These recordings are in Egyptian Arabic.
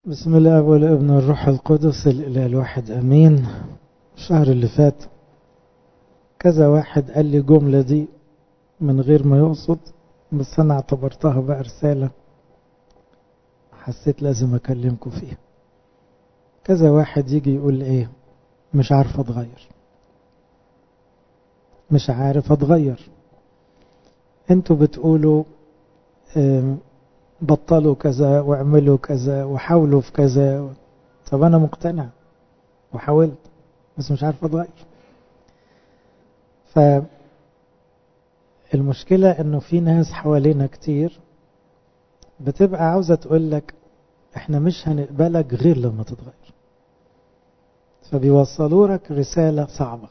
بسم الله والابن والروح القدس الإله الواحد أمين الشهر اللي فات كذا واحد قال لي جملة دي من غير ما يقصد بس أنا اعتبرتها بقى رسالة حسيت لازم أكلمكم فيها كذا واحد يجي يقول إيه مش عارف أتغير مش عارف أتغير انتوا بتقولوا بطلوا كذا واعملوا كذا وحاولوا في كذا طب انا مقتنع وحاولت بس مش عارف اتغير فالمشكلة انه في ناس حوالينا كتير بتبقى عاوزة تقول لك احنا مش هنقبلك غير لما تتغير فبيوصلوا لك رسالة صعبة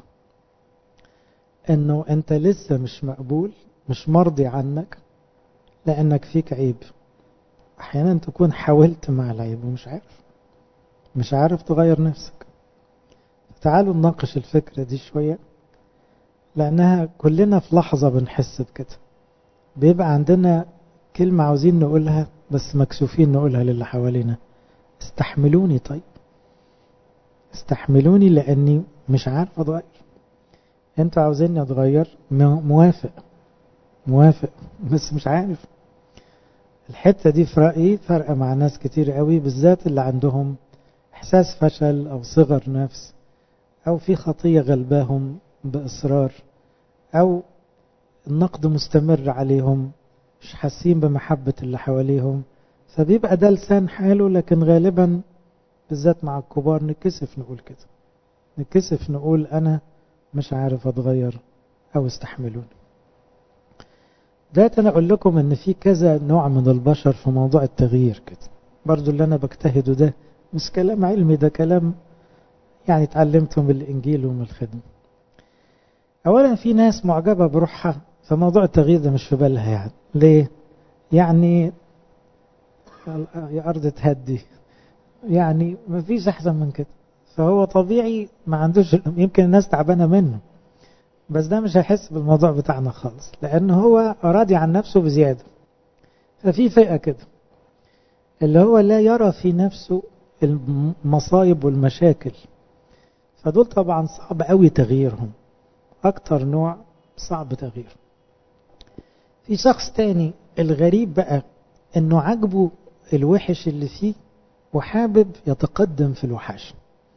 انه انت لسه مش مقبول مش مرضي عنك لانك فيك عيب احيانا تكون حاولت مع العيب ومش عارف مش عارف تغير نفسك تعالوا نناقش الفكرة دي شوية لأنها كلنا في لحظة بنحس بكده بيبقى عندنا كلمة عاوزين نقولها بس مكسوفين نقولها للي حوالينا استحملوني طيب استحملوني لأني مش عارف أتغير انتوا عاوزيني أتغير موافق موافق بس مش عارف الحتة دي في رأيي فرق مع ناس كتير قوي بالذات اللي عندهم إحساس فشل أو صغر نفس أو في خطية غلباهم بإصرار أو النقد مستمر عليهم مش حاسين بمحبة اللي حواليهم فبيبقى ده لسان حاله لكن غالبا بالذات مع الكبار نكسف نقول كده نكسف نقول أنا مش عارف أتغير أو استحملوني ده انا اقول لكم ان في كذا نوع من البشر في موضوع التغيير كده برضو اللي انا بجتهده ده مش كلام علمي ده كلام يعني اتعلمته من الانجيل ومن الخدمة اولا في ناس معجبة بروحها فموضوع التغيير ده مش في بالها يعني ليه يعني يا ارض تهدي يعني ما فيش احسن من كده فهو طبيعي ما عندوش يمكن الناس تعبانه منه بس ده مش هيحس بالموضوع بتاعنا خالص لأن هو راضي عن نفسه بزيادة ففي فئة كده اللي هو لا يرى في نفسه المصايب والمشاكل فدول طبعا صعب قوي تغييرهم أكتر نوع صعب تغييره في شخص تاني الغريب بقى انه عاجبه الوحش اللي فيه وحابب يتقدم في الوحش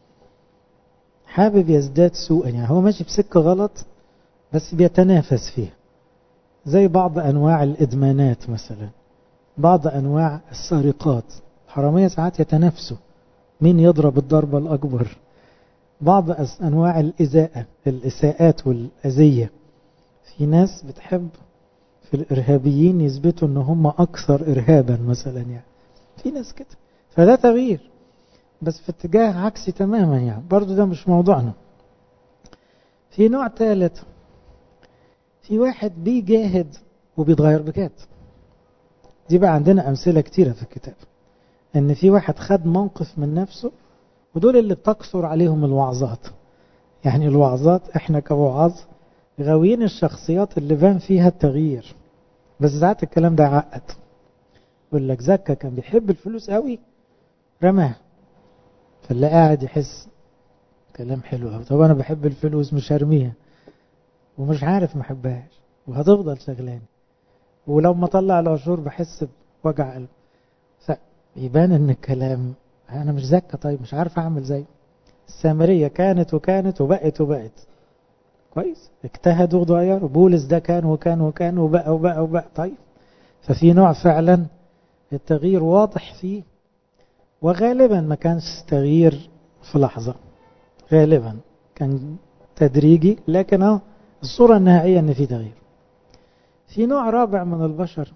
حابب يزداد سوءا يعني هو ماشي بسكة غلط بس بيتنافس فيها زي بعض أنواع الإدمانات مثلا بعض أنواع السرقات حرامية ساعات يتنافسوا مين يضرب الضربة الأكبر بعض أنواع الإزاءة الإساءات والأذية في ناس بتحب في الإرهابيين يثبتوا أن هم أكثر إرهابا مثلا يعني في ناس كده فده تغيير بس في اتجاه عكسي تماما يعني برضو ده مش موضوعنا في نوع ثالث في واحد بيجاهد وبيتغير بجد دي بقى عندنا أمثلة كتيرة في الكتاب ان في واحد خد موقف من نفسه ودول اللي بتكثر عليهم الوعظات يعني الوعظات احنا كوعاظ غاويين الشخصيات اللي بان فيها التغيير بس ساعات الكلام ده عقد يقول لك زكا كان بيحب الفلوس قوي رماها فاللي قاعد يحس كلام حلو قوي طب انا بحب الفلوس مش هرميها ومش عارف ما احبهاش وهتفضل شغلاني ولو ما طلع العشور بحس بوجع قلب فيبان ان الكلام انا مش زكة طيب مش عارف اعمل زيه السامرية كانت وكانت وبقت وبقت كويس اجتهدوا وغيروا بولس ده كان وكان وكان وبقى وبقى وبقى طيب ففي نوع فعلا التغيير واضح فيه وغالبا ما كانش تغيير في لحظة غالبا كان تدريجي لكن اه الصورة النهائية ان في تغيير في نوع رابع من البشر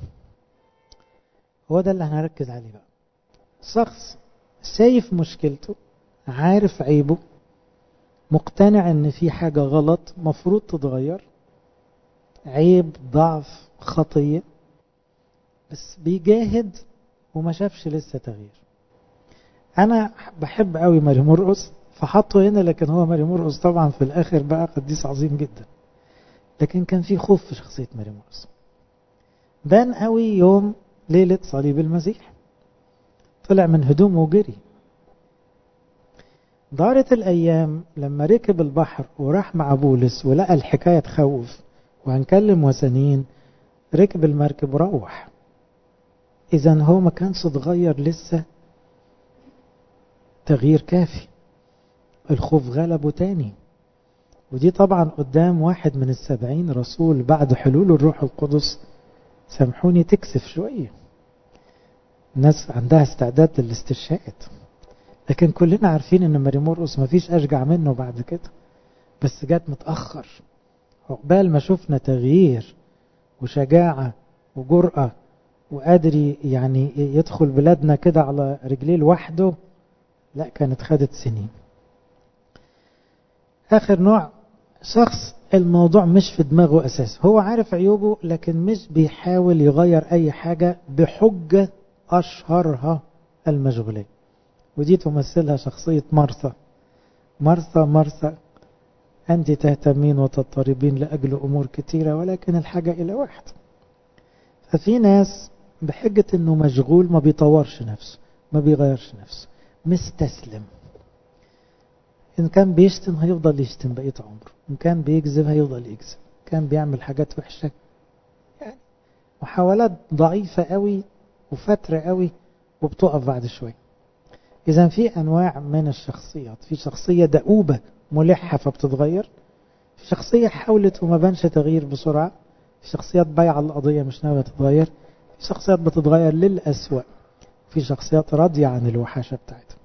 هو ده اللي هنركز عليه بقى شخص شايف مشكلته عارف عيبه مقتنع ان في حاجة غلط مفروض تتغير عيب ضعف خطية بس بيجاهد وما شافش لسه تغيير انا بحب قوي ماري مرقص فحطه هنا لكن هو ماري مرقص طبعا في الاخر بقى قديس عظيم جدا لكن كان في خوف في شخصية ماري مرقص بان قوي يوم ليلة صليب المسيح طلع من هدومه وجري دارت الأيام لما ركب البحر وراح مع بولس ولقى الحكاية تخوف وهنكلم وثنيين ركب المركب وروح إذا هو ما كانش اتغير لسه تغيير كافي الخوف غلبه تاني ودي طبعا قدام واحد من السبعين رسول بعد حلول الروح القدس سامحوني تكسف شوية الناس عندها استعداد للاستشهاد لكن كلنا عارفين ان مريمورقس مفيش اشجع منه بعد كده بس جت متأخر عقبال ما شفنا تغيير وشجاعة وجرأة وقادر يعني يدخل بلادنا كده على رجليه لوحده لا كانت خدت سنين آخر نوع شخص الموضوع مش في دماغه أساس هو عارف عيوبه لكن مش بيحاول يغير أي حاجة بحجة أشهرها المشغولية ودي تمثلها شخصية مرثا مرثا مرثا أنت تهتمين وتضطربين لأجل أمور كثيرة ولكن الحاجة إلى واحد ففي ناس بحجة أنه مشغول ما بيطورش نفسه ما بيغيرش نفسه مستسلم إن كان بيشتم هيفضل يشتم بقية عمره إن كان بيكذب هيفضل يكذب كان بيعمل حاجات وحشة يعني محاولات ضعيفة قوي وفترة قوي وبتقف بعد شوية إذا في أنواع من الشخصيات في شخصية دؤوبة ملحة فبتتغير في شخصية حاولت وما بانش تغيير بسرعة في شخصيات بايعة القضية مش ناوية تتغير في شخصيات بتتغير للأسوأ في شخصيات راضية عن الوحاشة بتاعتها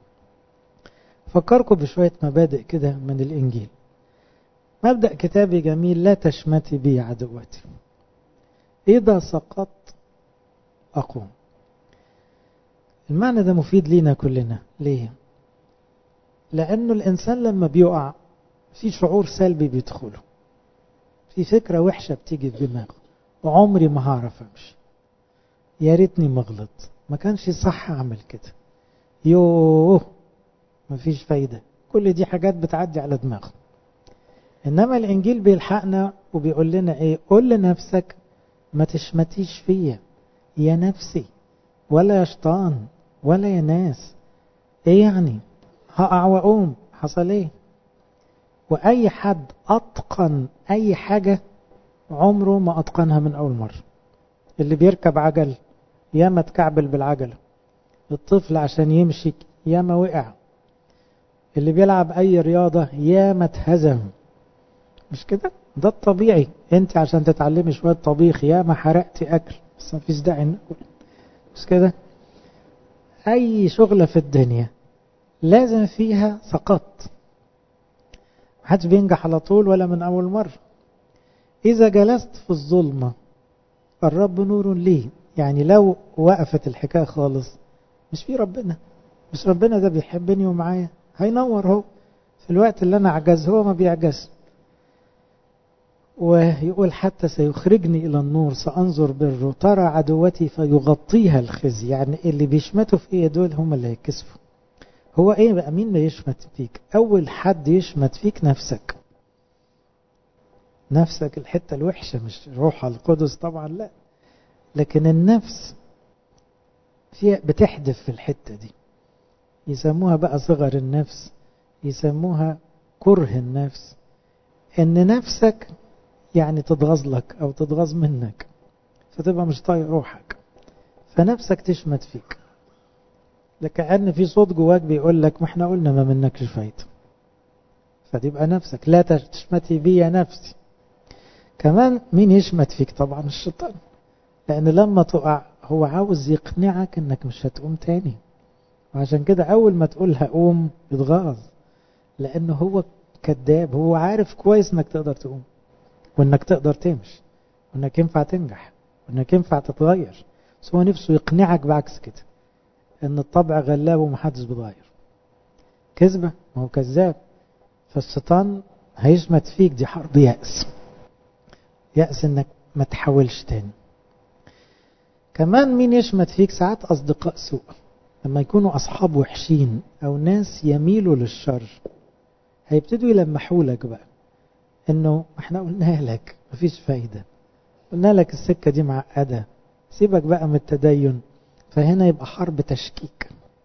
فكركم بشوية مبادئ كده من الإنجيل مبدأ كتابي جميل لا تشمتي بي عدوتي إذا سقطت أقوم المعنى ده مفيد لينا كلنا ليه لأنه الإنسان لما بيقع في شعور سلبي بيدخله في فكرة وحشة بتيجي في دماغه وعمري ما هعرف أمشي يا ريتني ما غلط ما كانش صح أعمل كده يوه مفيش فايدة كل دي حاجات بتعدي على دماغه إنما الإنجيل بيلحقنا وبيقول لنا إيه قول لنفسك ما تشمتيش فيا يا نفسي ولا يا شيطان ولا يا ناس إيه يعني هقع وأقوم حصل إيه وأي حد أتقن أي حاجة عمره ما أتقنها من أول مرة اللي بيركب عجل ياما اتكعبل بالعجلة الطفل عشان يمشي ياما وقع اللي بيلعب أي رياضة ياما اتهزم مش كده ده الطبيعي انت عشان تتعلمي شوية طبيخ ياما حرقتي أكل بس مفيش داعي نقول مش كده أي شغلة في الدنيا لازم فيها سقط محدش بينجح على طول ولا من أول مرة إذا جلست في الظلمة الرب نور لي يعني لو وقفت الحكاية خالص مش في ربنا مش ربنا ده بيحبني ومعايا هينور هو في الوقت اللي أنا أعجز هو ما بيعجز ويقول حتى سيخرجني إلى النور سأنظر بره ترى عدوتي فيغطيها الخزي يعني اللي بيشمتوا في إيه دول هم اللي هيكسفوا هو إيه بقى مين ما يشمت فيك أول حد يشمت فيك نفسك نفسك الحتة الوحشة مش روح القدس طبعا لا لكن النفس فيها بتحدف في الحتة دي يسموها بقى صغر النفس يسموها كره النفس ان نفسك يعني تتغاظ لك او تتغاظ منك فتبقى مش طايق روحك فنفسك تشمت فيك لكأن في صوت جواك بيقول لك ما احنا قلنا ما منكش فايدة فتبقى نفسك لا تشمتي بي يا نفسي كمان مين يشمت فيك طبعا الشيطان لأن لما تقع هو عاوز يقنعك انك مش هتقوم تاني وعشان كده أول ما تقول هقوم يتغاظ لأنه هو كذاب هو عارف كويس انك تقدر تقوم وانك تقدر تمشي وانك ينفع تنجح وانك ينفع تتغير بس هو نفسه يقنعك بعكس كده ان الطبع غلاب ومحدش بيتغير كذبة ما هو كذاب فالشيطان هيشمت فيك دي حرب يأس يأس انك ما تحاولش تاني كمان مين يشمت فيك ساعات أصدقاء سوء لما يكونوا أصحاب وحشين أو ناس يميلوا للشر هيبتدوا يلمحوا لك بقى انه احنا قلنا لك مفيش فايدة قلنا لك السكة دي معقدة سيبك بقى من التدين فهنا يبقى حرب تشكيك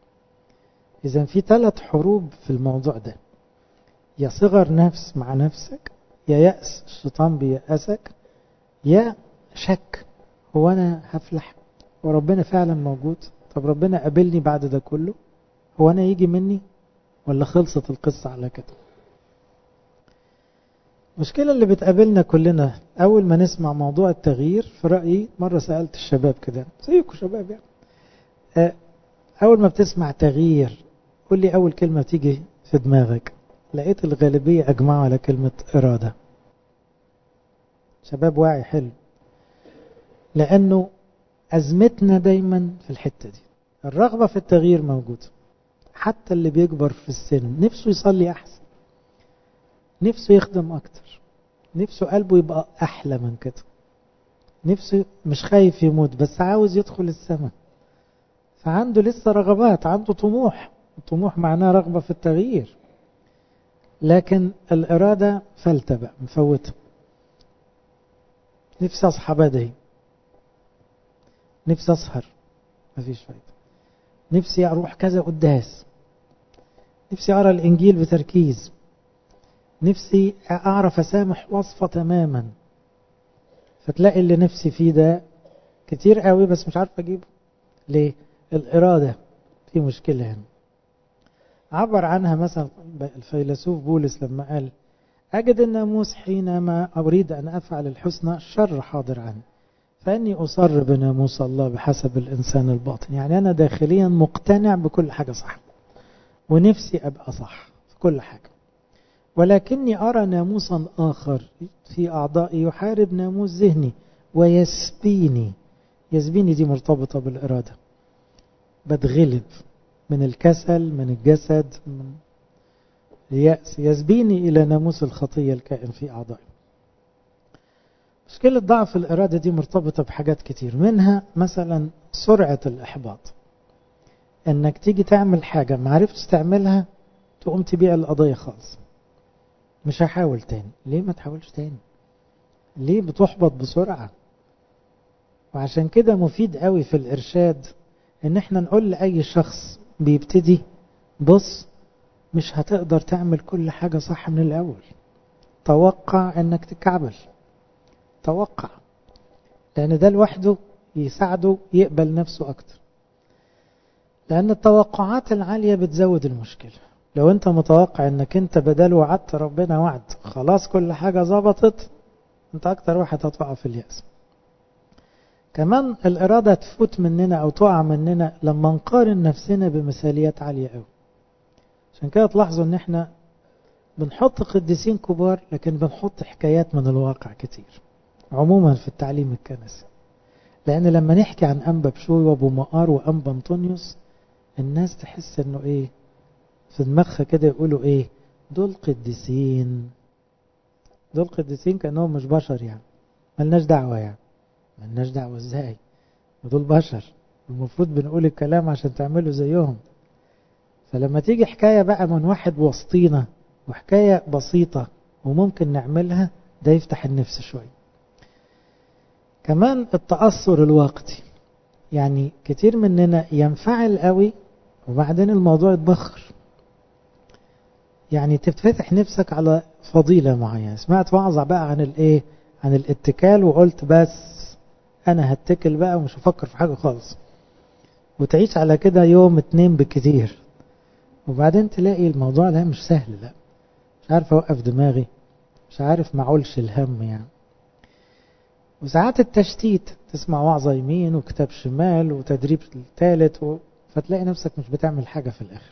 إذا في ثلاث حروب في الموضوع ده يا صغر نفس مع نفسك يا يأس الشيطان بيأسك يا شك هو أنا هفلح وربنا فعلا موجود طب ربنا قابلني بعد ده كله هو أنا يجي مني ولا خلصت القصة على كده المشكلة اللي بتقابلنا كلنا أول ما نسمع موضوع التغيير في رأيي مرة سألت الشباب كده زيكم شباب يعني أول ما بتسمع تغيير قول لي أول كلمة تيجي في دماغك لقيت الغالبية أجمعوا على كلمة إرادة شباب واعي حلو لأنه أزمتنا دايما في الحتة دي الرغبة في التغيير موجودة حتى اللي بيكبر في السن نفسه يصلي أحسن نفسه يخدم أكتر نفسه قلبه يبقى أحلى من كده نفسه مش خايف يموت بس عاوز يدخل السماء فعنده لسه رغبات عنده طموح الطموح معناه رغبة في التغيير لكن الإرادة فلتة بقى مفوتة نفسي أصحى بدري نفسي أسهر مفيش فايدة نفسي أروح كذا قداس نفسي أقرأ الإنجيل بتركيز نفسي أعرف أسامح وصفة تماما فتلاقي اللي نفسي فيه ده كتير قوي بس مش عارف أجيبه ليه الإرادة في مشكلة هنا عبر عنها مثلا الفيلسوف بولس لما قال أجد الناموس حينما أريد أن أفعل الحسنى الشر حاضر عني فإني أصر بناموس الله بحسب الإنسان الباطن يعني أنا داخليا مقتنع بكل حاجة صح ونفسي أبقى صح في كل حاجة ولكني أرى ناموسا آخر في أعضائي يحارب ناموس ذهني ويسبيني يسبيني دي مرتبطة بالإرادة بتغلب من الكسل من الجسد من اليأس يسبيني إلى ناموس الخطية الكائن في أعضائي مشكلة ضعف الإرادة دي مرتبطة بحاجات كتير منها مثلا سرعة الإحباط إنك تيجي تعمل حاجة ما عرفتش تعملها تقوم تبيع القضية خالص مش هحاول تاني ليه ما تحاولش تاني ليه بتحبط بسرعة وعشان كده مفيد قوي في الإرشاد إن احنا نقول لأي شخص بيبتدي بص مش هتقدر تعمل كل حاجة صح من الأول توقع إنك تكعبل توقع لأن ده لوحده يساعده يقبل نفسه أكتر لأن التوقعات العالية بتزود المشكلة لو أنت متوقع أنك أنت بدل وعدت ربنا وعد خلاص كل حاجة ظبطت أنت أكتر واحد هتقع في اليأس كمان الإرادة تفوت مننا أو تقع مننا لما نقارن نفسنا بمثاليات عالية قوي عشان كده تلاحظوا أن احنا بنحط قديسين كبار لكن بنحط حكايات من الواقع كتير عموما في التعليم الكنسي لأن لما نحكي عن أنبا بشوي وأبو مقار وأنبا أنطونيوس الناس تحس إنه إيه في دماغها كده يقولوا إيه دول قديسين دول قديسين كأنهم مش بشر يعني ملناش دعوة يعني ملناش دعوة إزاي دول بشر المفروض بنقول الكلام عشان تعملوا زيهم فلما تيجي حكاية بقى من واحد وسطينا وحكاية بسيطة وممكن نعملها ده يفتح النفس شوية كمان التأثر الوقتي يعني كتير مننا ينفعل قوي وبعدين الموضوع يتبخر يعني تفتح نفسك على فضيلة معينة سمعت وعظة بقى عن الايه عن الاتكال وقلت بس انا هتكل بقى ومش هفكر في حاجة خالص وتعيش على كده يوم اتنين بكتير وبعدين تلاقي الموضوع ده مش سهل لا مش عارف اوقف دماغي مش عارف معولش الهم يعني وساعات التشتيت تسمع وعظة يمين وكتاب شمال وتدريب ثالث و... فتلاقي نفسك مش بتعمل حاجة في الآخر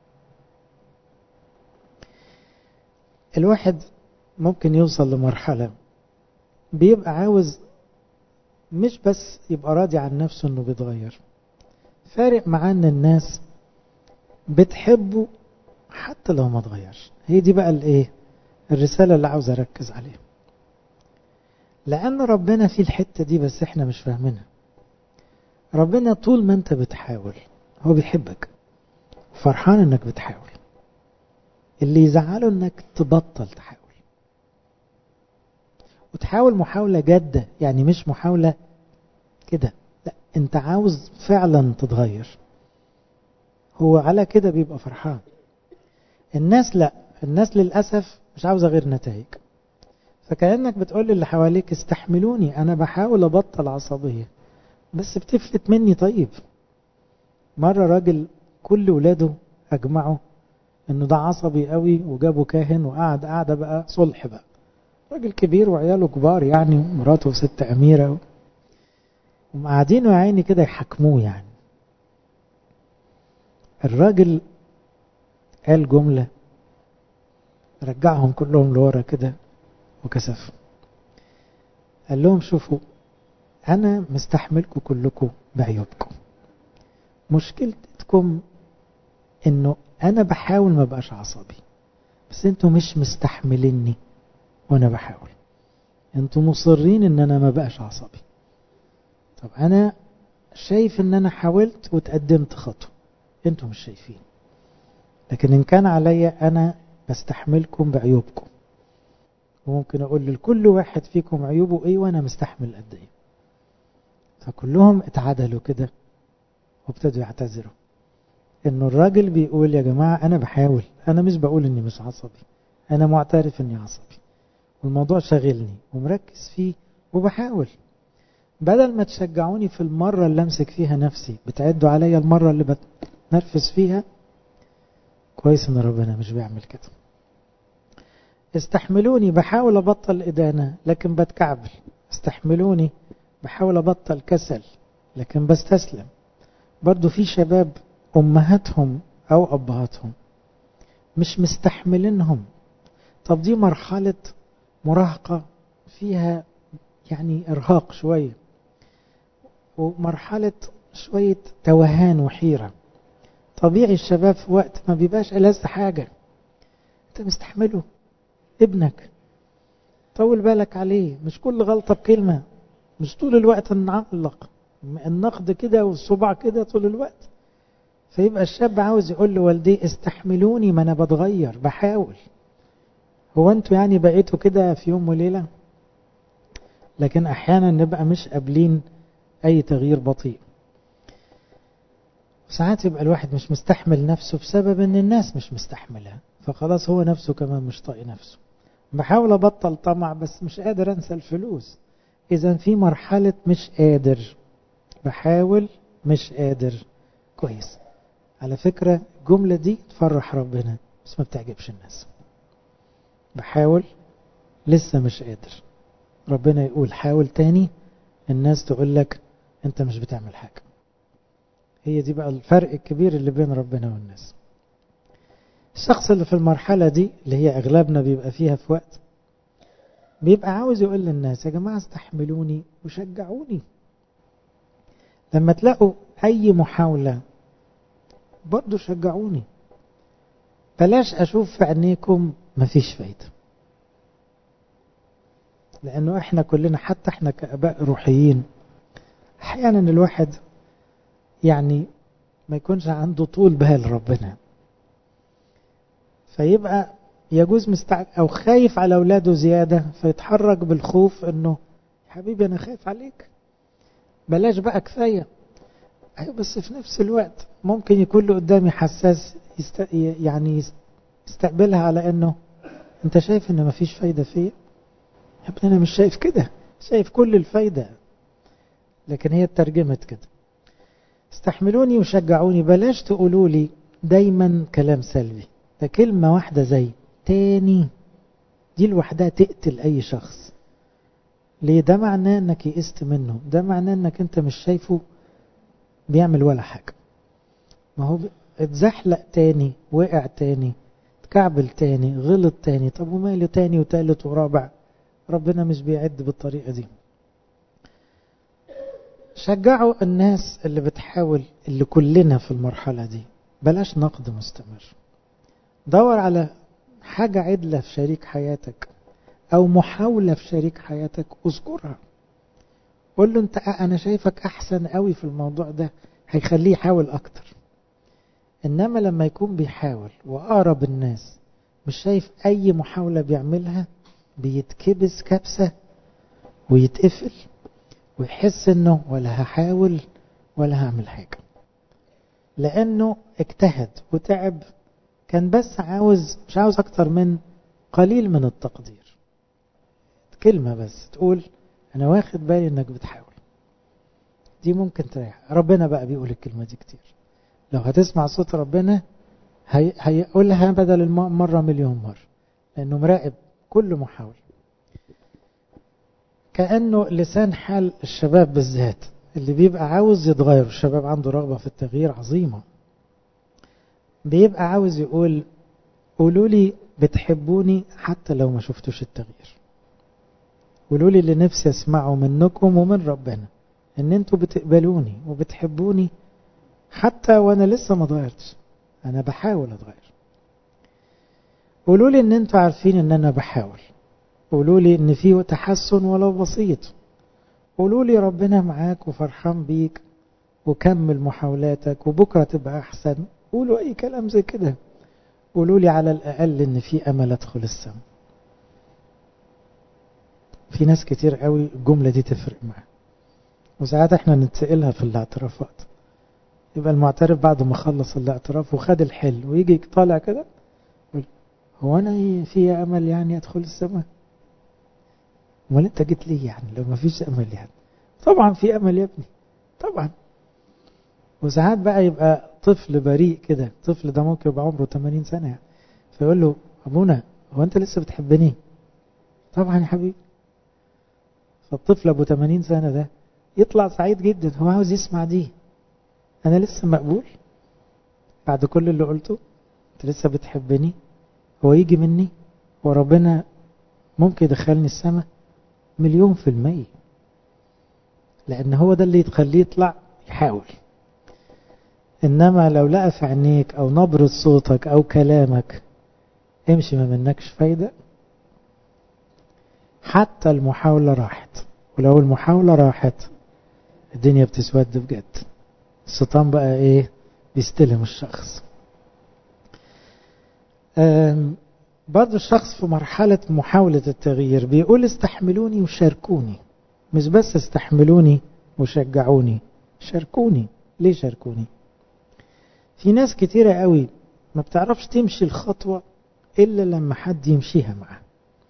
الواحد ممكن يوصل لمرحلة بيبقى عاوز مش بس يبقى راضي عن نفسه انه بيتغير فارق معاه ان الناس بتحبه حتى لو ما اتغيرش هي دي بقى الايه الرسالة اللي عاوز اركز عليها لأن ربنا في الحتة دي بس احنا مش فاهمينها ربنا طول ما انت بتحاول هو بيحبك فرحان انك بتحاول اللي يزعله انك تبطل تحاول وتحاول محاولة جادة يعني مش محاولة كده لا انت عاوز فعلا تتغير هو على كده بيبقى فرحان الناس لا الناس للأسف مش عاوزة غير نتائج فكأنك بتقول للي حواليك استحملوني أنا بحاول أبطل عصبية بس بتفلت مني طيب مرة راجل كل ولاده أجمعوا إنه ده عصبي قوي وجابوا كاهن وقعد قعدة بقى صلح بقى راجل كبير وعياله كبار يعني ومراته ست أميرة وقاعدين يا عيني كده يحكموه يعني الراجل قال جملة رجعهم كلهم لورا كده وكسف قال لهم شوفوا أنا مستحملكم كلكم بعيوبكم مشكلتكم إنه أنا بحاول ما بقاش عصبي بس أنتوا مش مستحمليني وأنا بحاول أنتوا مصرين إن أنا ما بقاش عصبي طب أنا شايف إن أنا حاولت وتقدمت خطوة أنتوا مش شايفين لكن إن كان عليا أنا بستحملكم بعيوبكم وممكن أقول لكل واحد فيكم عيوبه إيه وأنا مستحمل قد إيه فكلهم اتعدلوا كده وابتدوا يعتذروا إنه الراجل بيقول يا جماعة أنا بحاول أنا مش بقول إني مش عصبي أنا معترف إني عصبي والموضوع شاغلني ومركز فيه وبحاول بدل ما تشجعوني في المرة اللي أمسك فيها نفسي بتعدوا عليا المرة اللي بتنرفز فيها كويس إن ربنا مش بيعمل كده استحملوني بحاول أبطل إدانة لكن بتكعبل استحملوني بحاول أبطل كسل لكن بستسلم برضو في شباب أمهاتهم أو أبهاتهم مش مستحملينهم طب دي مرحلة مراهقة فيها يعني إرهاق شوية ومرحلة شوية توهان وحيرة طبيعي الشباب في وقت ما بيبقاش ألذ حاجة أنت مستحمله ابنك طول بالك عليه مش كل غلطة بكلمة مش طول الوقت نعلق النقد كده والصبع كده طول الوقت فيبقى الشاب عاوز يقول لوالديه استحملوني ما انا بتغير بحاول هو انتوا يعني بقيتوا كده في يوم وليلة لكن احيانا نبقى مش قابلين اي تغيير بطيء ساعات يبقى الواحد مش مستحمل نفسه بسبب ان الناس مش مستحملها فخلاص هو نفسه كمان مش طايق نفسه بحاول ابطل طمع بس مش قادر انسى الفلوس اذا في مرحلة مش قادر بحاول مش قادر كويس على فكرة الجملة دي تفرح ربنا بس ما بتعجبش الناس بحاول لسه مش قادر ربنا يقول حاول تاني الناس تقول لك انت مش بتعمل حاجة هي دي بقى الفرق الكبير اللي بين ربنا والناس الشخص اللي في المرحلة دي اللي هي أغلبنا بيبقى فيها في وقت بيبقى عاوز يقول للناس يا جماعة استحملوني وشجعوني لما تلاقوا أي محاولة برضو شجعوني بلاش أشوف في عينيكم مفيش فايدة لأنه إحنا كلنا حتى إحنا كأباء روحيين أحيانا الواحد يعني ما يكونش عنده طول بال ربنا فيبقى يجوز مستعجل أو خايف على أولاده زيادة فيتحرك بالخوف إنه حبيبي أنا خايف عليك بلاش بقى كفاية أيوة بس في نفس الوقت ممكن يكون اللي قدامي حساس يست... يعني يستقبلها على إنه أنت شايف إن مفيش فايدة فيا يا ابني أنا مش شايف كده شايف كل الفايدة لكن هي اترجمت كده استحملوني وشجعوني بلاش تقولوا لي دايما كلام سلبي ده كلمة واحدة زي تاني دي لوحدها تقتل أي شخص ليه ده معناه انك يئست منه ده معناه انك انت مش شايفه بيعمل ولا حاجة ما هو اتزحلق تاني وقع تاني اتكعبل تاني غلط تاني طب وماله تاني وتالت ورابع ربنا مش بيعد بالطريقة دي شجعوا الناس اللي بتحاول اللي كلنا في المرحلة دي بلاش نقد مستمر دور على حاجة عدلة في شريك حياتك أو محاولة في شريك حياتك اذكرها قول له أنت أنا شايفك أحسن قوي في الموضوع ده هيخليه يحاول أكتر إنما لما يكون بيحاول وأقرب الناس مش شايف أي محاولة بيعملها بيتكبس كبسة ويتقفل ويحس إنه ولا هحاول ولا هعمل حاجة لأنه اجتهد وتعب كان بس عاوز مش عاوز أكتر من قليل من التقدير كلمة بس تقول أنا واخد بالي إنك بتحاول دي ممكن تريح ربنا بقى بيقول الكلمة دي كتير لو هتسمع صوت ربنا هي... هيقولها بدل المرة مليون مرة لأنه مراقب كل محاولة كأنه لسان حال الشباب بالذات اللي بيبقى عاوز يتغير الشباب عنده رغبة في التغيير عظيمة بيبقى عاوز يقول قولوا لي بتحبوني حتى لو ما شفتوش التغيير قولوا لي اللي نفسي اسمعه منكم ومن ربنا ان انتوا بتقبلوني وبتحبوني حتى وانا لسه ما اتغيرتش انا بحاول اتغير قولوا لي ان انتوا عارفين ان انا بحاول قولوا لي ان في تحسن ولو بسيط قولوا لي ربنا معاك وفرحان بيك وكمل محاولاتك وبكره تبقى احسن قولوا اي كلام زي كده قولوا لي على الاقل ان في امل ادخل السماء في ناس كتير قوي الجمله دي تفرق معاه وساعات احنا نتسألها في الاعترافات يبقى المعترف بعد ما خلص الاعتراف وخد الحل ويجي طالع كده هو انا في امل يعني ادخل السماء امال انت جيت ليه يعني لو ما فيش امل يعني طبعا في امل يا ابني طبعا وساعات بقى يبقى طفل بريء كده الطفل ده ممكن يبقى عمره 80 سنه يعني فيقول له ابونا هو انت لسه بتحبني طبعا يا حبيبي فالطفل ابو 80 سنه ده يطلع سعيد جدا هو عاوز يسمع دي انا لسه مقبول بعد كل اللي قلته انت لسه بتحبني هو يجي مني وربنا ممكن يدخلني السماء مليون في المية لأن هو ده اللي يتخليه يطلع يحاول إنما لو لقى في عينيك أو نبرة صوتك أو كلامك امشي ما منكش فايدة حتى المحاولة راحت ولو المحاولة راحت الدنيا بتسود بجد الشيطان بقى ايه بيستلم الشخص برضو الشخص في مرحلة محاولة التغيير بيقول استحملوني وشاركوني مش بس استحملوني وشجعوني شاركوني ليه شاركوني في ناس كتيرة قوي ما بتعرفش تمشي الخطوة إلا لما حد يمشيها معاه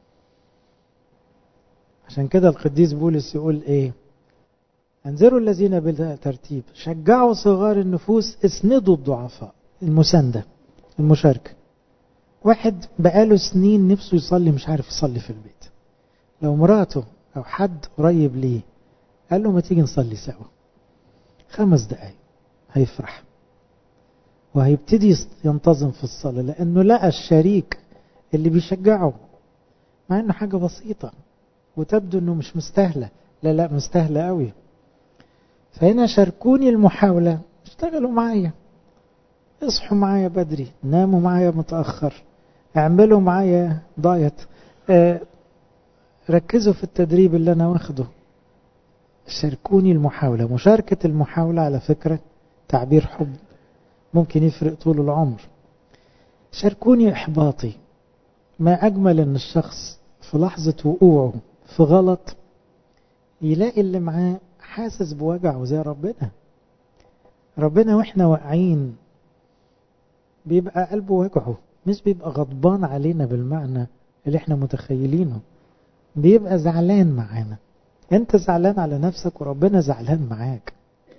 عشان كده القديس بولس يقول ايه انذروا الذين بالترتيب شجعوا صغار النفوس اسندوا الضعفاء المساندة المشاركة واحد بقاله سنين نفسه يصلي مش عارف يصلي في البيت لو مراته او حد قريب ليه قال له ما تيجي نصلي سوا خمس دقايق هيفرح وهيبتدي ينتظم في الصلاة لأنه لقى الشريك اللي بيشجعه مع إنه حاجة بسيطة وتبدو إنه مش مستاهلة لا لا مستاهلة قوي فهنا شاركوني المحاولة اشتغلوا معايا اصحوا معايا بدري ناموا معايا متأخر اعملوا معايا دايت اه ركزوا في التدريب اللي أنا واخده شاركوني المحاولة مشاركة المحاولة على فكرة تعبير حب ممكن يفرق طول العمر شاركوني إحباطي ما أجمل أن الشخص في لحظة وقوعه في غلط يلاقي اللي معاه حاسس بوجعه زي ربنا ربنا واحنا واقعين بيبقى قلبه وجعه مش بيبقى غضبان علينا بالمعنى اللي احنا متخيلينه بيبقى زعلان معانا انت زعلان على نفسك وربنا زعلان معاك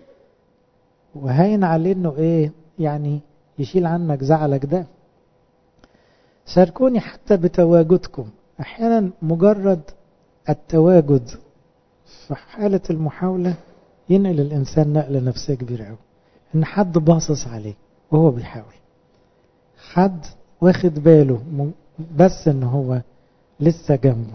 وهين عليه انه ايه يعني يشيل عنك زعلك ده شاركوني حتى بتواجدكم احيانا مجرد التواجد في حالة المحاولة ينقل الإنسان نقلة نفسية كبيرة أوي إن حد باصص عليه وهو بيحاول حد واخد باله بس إن هو لسه جنبه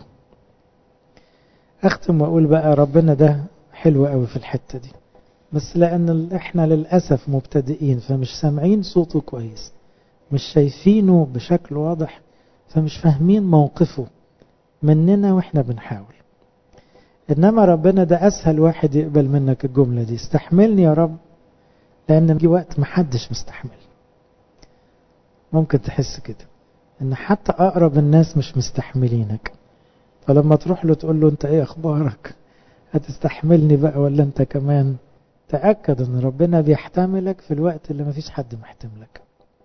أختم وأقول بقى ربنا ده حلو أوي في الحتة دي بس لأن إحنا للأسف مبتدئين فمش سامعين صوته كويس مش شايفينه بشكل واضح فمش فاهمين موقفه مننا وإحنا بنحاول إنما ربنا ده أسهل واحد يقبل منك الجملة دي استحملني يا رب لأن في وقت محدش مستحمل ممكن تحس كده إن حتى أقرب الناس مش مستحملينك فلما تروح له تقول له أنت إيه أخبارك هتستحملني بقى ولا أنت كمان تأكد ان ربنا بيحتملك في الوقت اللي مفيش حد محتملك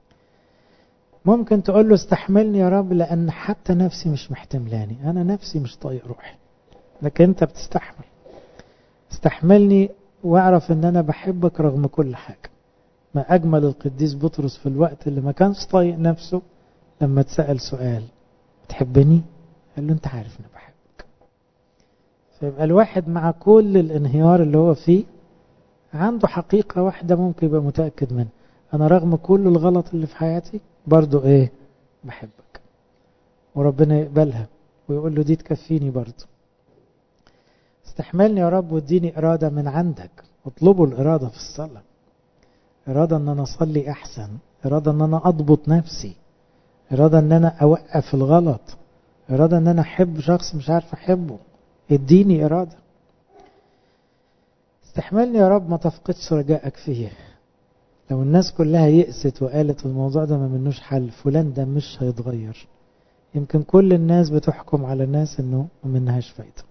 ممكن تقول له استحملني يا رب لان حتى نفسي مش محتملاني انا نفسي مش طايق روحي لكن انت بتستحمل استحملني واعرف ان انا بحبك رغم كل حاجة ما اجمل القديس بطرس في الوقت اللي ما كانش طايق نفسه لما اتسأل سؤال بتحبني قال له انت عارف اني بحبك فيبقى الواحد مع كل الانهيار اللي هو فيه عنده حقيقة واحدة ممكن يبقى متأكد منها انا رغم كل الغلط اللي في حياتي برضو ايه بحبك وربنا يقبلها ويقول له دي تكفيني برضو استحملني يا رب واديني إرادة من عندك اطلبوا الإرادة في الصلاة إرادة أن أنا أصلي أحسن إرادة أن أنا أضبط نفسي إرادة أن أنا أوقف الغلط إرادة أن أنا أحب شخص مش عارف أحبه اديني إرادة استحملني يا رب ما تفقدش رجائك فيه لو الناس كلها يأست وقالت الموضوع ده ما منوش حل فلان ده مش هيتغير يمكن كل الناس بتحكم على الناس انه ما منهاش فايده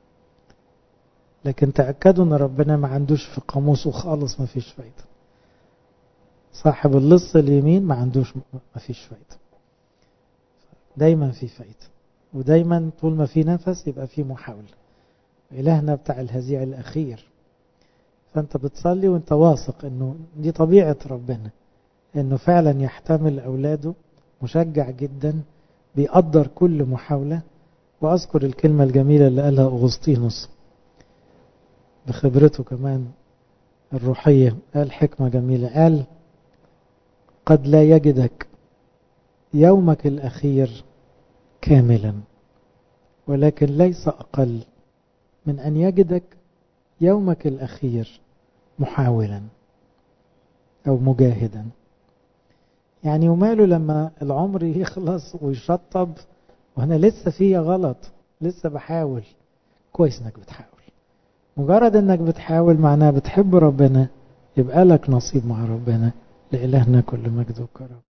لكن تأكدوا ان ربنا ما عندوش في قاموسه خالص ما فيش فايدة صاحب اللص اليمين ما عندوش ما فيش فايدة دايما في فايدة ودايما طول ما في نفس يبقى في محاولة إلهنا بتاع الهزيع الأخير فأنت بتصلي وأنت واثق أنه دي طبيعة ربنا أنه فعلا يحتمل أولاده مشجع جدا بيقدر كل محاولة وأذكر الكلمة الجميلة اللي قالها أغسطينوس بخبرته كمان الروحية قال حكمة جميلة قال قد لا يجدك يومك الأخير كاملا ولكن ليس أقل من أن يجدك يومك الأخير محاولا أو مجاهدا يعني وماله لما العمر يخلص ويشطب وأنا لسه فيا غلط لسه بحاول كويس انك بتحاول مجرد انك بتحاول معناها بتحب ربنا يبقى لك نصيب مع ربنا لإلهنا كل مجد وكرم